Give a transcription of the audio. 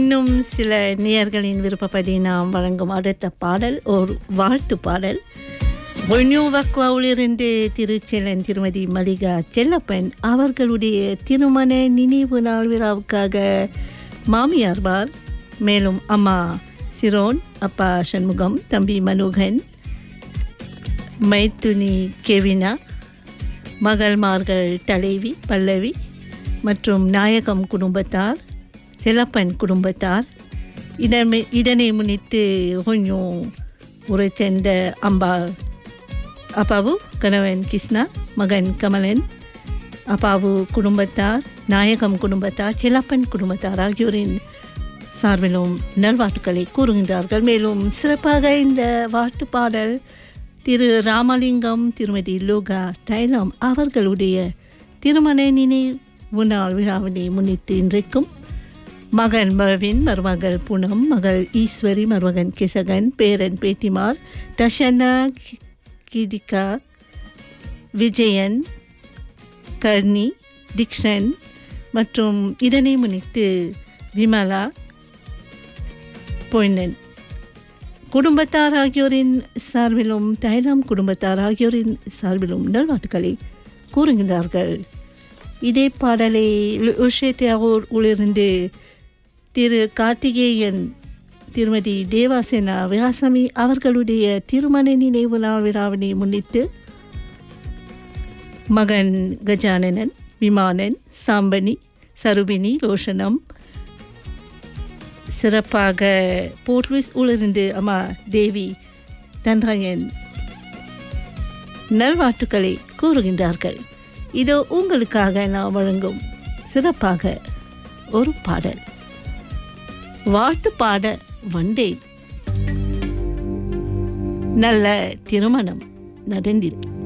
இன்னும் சில நேயர்களின் விருப்பப்படி நாம் வழங்கும் அடுத்த பாடல் ஒரு வாழ்த்து பாடல் ஒன்யூவக்வாவிலிருந்து திருச்செல்லன் திருமதி மல்லிகா செல்லப்பன் அவர்களுடைய திருமண நினைவு நாள் விழாவுக்காக மாமியார்பால் மேலும் அம்மா சிரோன் அப்பா சண்முகம் தம்பி மனுகன் மைத்துனி கெவினா மகள்மார்கள் தலைவி பல்லவி மற்றும் நாயகம் குடும்பத்தார் செல்லப்பன் குடும்பத்தார் இதனை இதனை முன்னிட்டு கொஞ்சம் உரை சேர்ந்த அம்பாள் அப்பாவு கணவன் கிருஷ்ணா மகன் கமலன் அப்பாவு குடும்பத்தார் நாயகம் குடும்பத்தார் செல்லப்பன் குடும்பத்தார் ஆகியோரின் சார்பிலும் நல்வாழ்த்துக்களை கூறுகின்றார்கள் மேலும் சிறப்பாக இந்த வாழ்த்து பாடல் திரு ராமலிங்கம் திருமதி லோகா தைலம் அவர்களுடைய திருமண நினைவு நாள் விழாவினை முன்னிட்டு இன்றைக்கும் மகன் மவின் மருமகள் புனம் மகள் ஈஸ்வரி மருமகன் கிசகன் பேரன் பேத்திமார் தஷனா கீதிகா விஜயன் கர்ணி டிக்ஷன் மற்றும் இதனை முன்னிட்டு விமலா பொன்னன் குடும்பத்தார் ஆகியோரின் சார்பிலும் தைலம் குடும்பத்தார் ஆகியோரின் சார்பிலும் நல்வாழ்த்துக்களை கூறுகின்றார்கள் இதே பாடலை உஷேத்தியாவூர் உள்ளிருந்து திரு கார்த்திகேயன் திருமதி தேவாசேனா விகாசமி அவர்களுடைய திருமண நினைவு நாள் விழாவினை முன்னிட்டு மகன் கஜானனன் விமானன் சாம்பனி சருபினி ரோஷனம் சிறப்பாக போர்ட்விஸ் உள்ளிருந்து அம்மா தேவி தந்தாயன் நல்வாழ்த்துக்களை கூறுகின்றார்கள் இதோ உங்களுக்காக நான் வழங்கும் சிறப்பாக ஒரு பாடல் வாழ்த்து பாட வந்தேன் நல்ல திருமணம் நடந்திரு